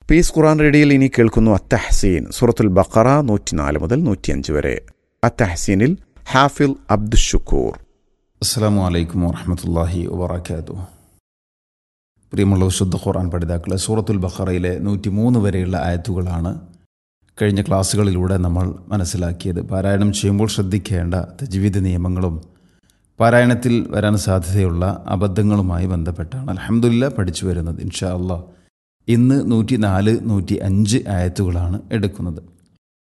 piece ഖുറാൻ റേഡിയോയിൽ ഇനി കേൾക്കുന്നു അത്തഹസീൻ സൂറത്തുൽ ബഖറ നൂറ്റിനാല് മുതൽ നൂറ്റിയഞ്ച് വരെ അത്തഹസീനിൽ ഹാഫിൽ അബ്ദുഷുക്കൂർ അസ്സാം വലൈക്കും വാഹമത്തല്ലാഹി വാബർക്കാത്തു പ്രിയമുള്ള ശുദ്ധ ഖുർആൻ പഠിതാക്കളെ സൂറത്തുൽ ബഖറയിലെ നൂറ്റി മൂന്ന് വരെയുള്ള ആയത്തുകളാണ് കഴിഞ്ഞ ക്ലാസ്സുകളിലൂടെ നമ്മൾ മനസ്സിലാക്കിയത് പാരായണം ചെയ്യുമ്പോൾ ശ്രദ്ധിക്കേണ്ട തജ്വീദ് നിയമങ്ങളും പാരായണത്തിൽ വരാൻ സാധ്യതയുള്ള അബദ്ധങ്ങളുമായി ബന്ധപ്പെട്ടാണ് അലഹമുല്ല പഠിച്ചു വരുന്നത് ഇൻഷാ അള്ളാഹ് ഇന്ന് നൂറ്റി നാല് നൂറ്റി അഞ്ച് ആയത്തുകളാണ് എടുക്കുന്നത്